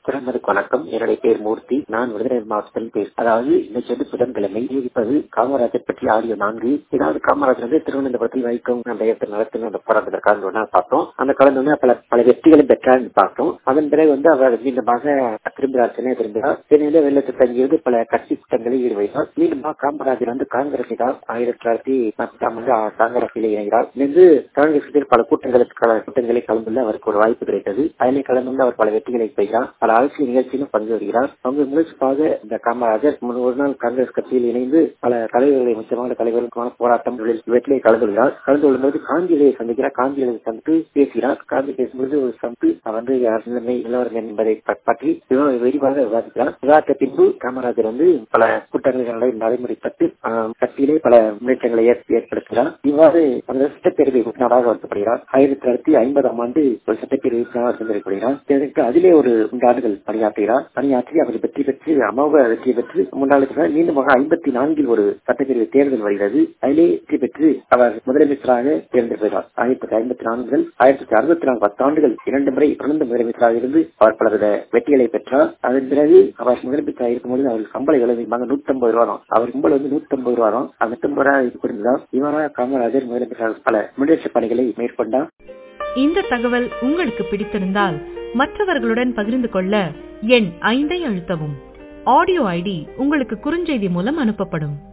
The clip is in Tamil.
பிறந்ததுக்கு வணக்கம் என்னுடைய பேர் மூர்த்தி நான் விருதுநகர் மாவட்டத்தில் பேச அதாவது இன்னைக்கு வந்து புதன்கிழமை இருப்பது காமராஜர் பற்றி ஆடியோ நான்கு இதாவது காமராஜர் வந்து திருவனந்தபுரத்தில் வைக்கும் அந்த இடத்தில் நடத்தின அந்த போராட்டத்தில் கலந்து கொண்டா பார்த்தோம் அந்த கலந்து வந்து பல பல வெற்றிகளை பெற்றார் பார்த்தோம் அதன் பிறகு வந்து அவர் மீண்டுமாக திரும்புகிறார் சென்னை திரும்புகிறார் சென்னையில வெள்ளத்தில் தங்கியிருந்து பல கட்சி கூட்டங்களில் ஈடுபட்டார் மீண்டுமாக காமராஜர் வந்து காங்கிரஸ் ஆயிரத்தி தொள்ளாயிரத்தி நாற்பதாம் ஆண்டு காங்கிரஸில் இணைகிறார் இருந்து காங்கிரஸ் கட்சியில் பல கூட்டங்களுக்கு கூட்டங்களை கலந்துள்ள அவருக்கு ஒரு வாய்ப்பு கிடைத்தது அதிலே கலந்து அவர் பல வெற்றிகளை பெறுகிறார் பல அரசியல் நிகழ்ச்சியிலும் பங்கு வருகிறார் அவங்க முயற்சிக்காக இந்த காமராஜர் ஒரு நாள் காங்கிரஸ் கட்சியில் இணைந்து பல தலைவர்களை முக்கியமான தலைவர்களுக்கான போராட்டம் வெற்றியை கலந்து கொள்கிறார் கலந்து கொள்ளும்போது காந்தியை சந்திக்கிறார் காந்தியை சந்தித்து பேசுகிறார் காந்தி பேசும்போது ஒரு சந்தித்து வந்து நிலைமை நிலவரம் என்பதை பற்றி விரிவாக விவாதிக்கிறார் விவாதித்த பின்பு காமராஜர் வந்து பல கூட்டங்களை நடைமுறைப்பட்டு கட்சியிலே பல முன்னேற்றங்களை ஏற்படுத்துகிறார் இவ்வாறு அந்த சட்டப்பேரவை உறுப்பினராக வருத்தப்படுகிறார் ஆயிரத்தி தொள்ளாயிரத்தி ஐம்பதாம் ஆண்டு ஒரு சட்டப்பேரவை உறுப்பினராக தேர்ந்தெடுக்கப்படுகிறார் அதிலே ஒரு மூன்று ஆண்டுகள் பணியாற்றுகிறார் பணியாற்றி அவர் வெற்றி பெற்று அமோக வெற்றி பெற்று மூன்றாண்டு மீண்டுமாக ஐம்பத்தி நான்கில் ஒரு சட்டப்பேரவை தேர்தல் வருகிறது அதிலே வெற்றி பெற்று அவர் முதலமைச்சராக தேர்ந்தெடுக்கிறார் ஆயிரத்தி தொள்ளாயிரத்தி ஐம்பத்தி நான்கு ஆயிரத்தி தொள்ளாயிரத்தி அறுபத்தி நான்கு பத்தாண்டுகள் இரண்டு முறை தொடர்ந்து முதலமைச்சராக இருந்து அவர் பலவித வெற்றிகளை பெற்றார் அதன் பிறகு அவர் முதலமைச்சராக இருக்கும்போது அவருக்கு சம்பள இளமையாக நூத்தி ஐம்பது ரூபா அவர் சம்பளம் வந்து நூத்தி ஐம்பது ரூபா தான் அது நூத்தி ஐம்பது ரூபாய் கொடுத்தார் இவராக காமராஜர் முதலமைச்சராக பல முன்னேற்ற பணிகளை மேற்கொண்டார் இந்த தகவல் உங்களுக்கு பிடித்திருந்தால் மற்றவர்களுடன் பகிர்ந்து கொள்ள எண் ஐந்தை அழுத்தவும் ஆடியோ ஐடி உங்களுக்கு குறுஞ்செய்தி மூலம் அனுப்பப்படும்